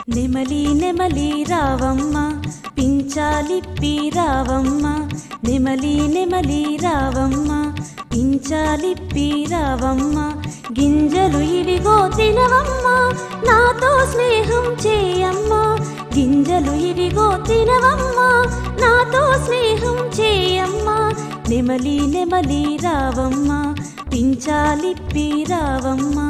నెమలి నెమలి రావమ్మ పించాలిప్పి రావమ్మ నెమలి నెమలి రావమ్మ పించాలిప్పి రావమ్మ గింజలు ఇవిగో తినవమ్మ నాతో స్నేహం చేయమ్మ గింజలు ఇవిగో తినవమ్మ నాతో స్నేహం చేయమ్మ నెమలి నెమలి రావమ్మ పించాలిప్పి రావమ్మ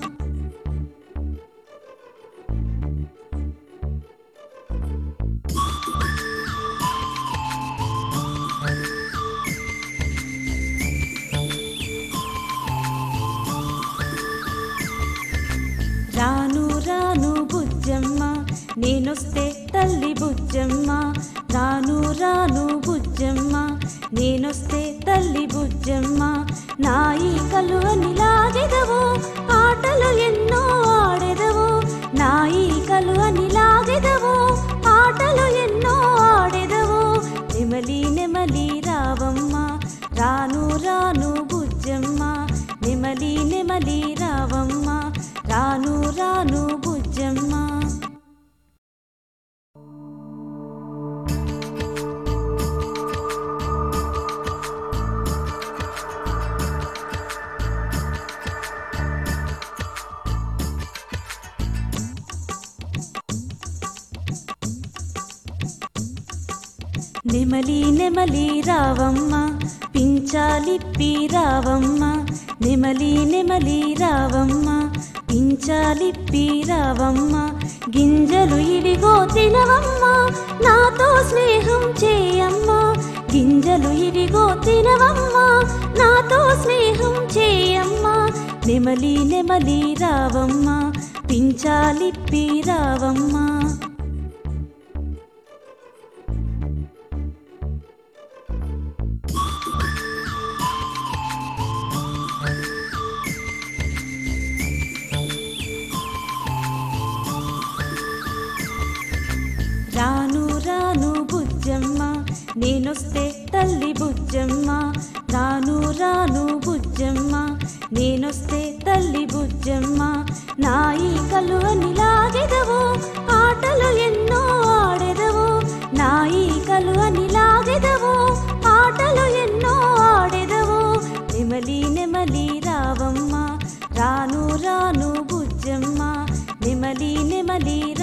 రాను రాను బుజ్జమ్మ నేనొస్తే తల్లి బుజ్జమ్మ రాను రాను బుజ్జమ్మ నేనొస్తే తల్లి బుజ్జమ్మ నా ఈ కలువని లాగెదవు ఆటలు ఎన్నో ఆడెదవు నా ఈ కలువని లాగెదవు ఆటలు ఎన్నో ఆడెదవు నెమలి నెమలి రావమ్మ రాను రాను బుజ్జమ్మ నెమలి నెమలి రావమ్మ రాను రాను బుజ్జమ్మ నెమలి నెమలి రావమ్మ పించాలిప్పి రావమ్మ నెమలి నెమలి రావమ్మ పించాలిప్పి రావమ్మ గింజలు ఇవిగో తినవమ్మ నాతో స్నేహం చేయమ్మ గింజలు ఇవిగో తినవమ్మ నాతో స్నేహం చేయమ్మ నెమలి నెమలి రావమ్మ పించాలిప్పి రావమ్మ రాను రాను బుజ్జమ్మ నేనొస్తే తల్లి బుజ్జమ్మ రాను రాను బుజ్జమ్మ నేనొస్తే తల్లి బుజ్జమ్మ నా ఈ కలువని లాగెదవు ఆటలు ఎన్నో ఆడెదవు నా ఈ కలువని లాగెదవు ఆటలు ఎన్నో ఆడెదవు నెమలి నెమలి రావమ్మ రాను రాను బుజ్జమ్మ నెమలి నెమలి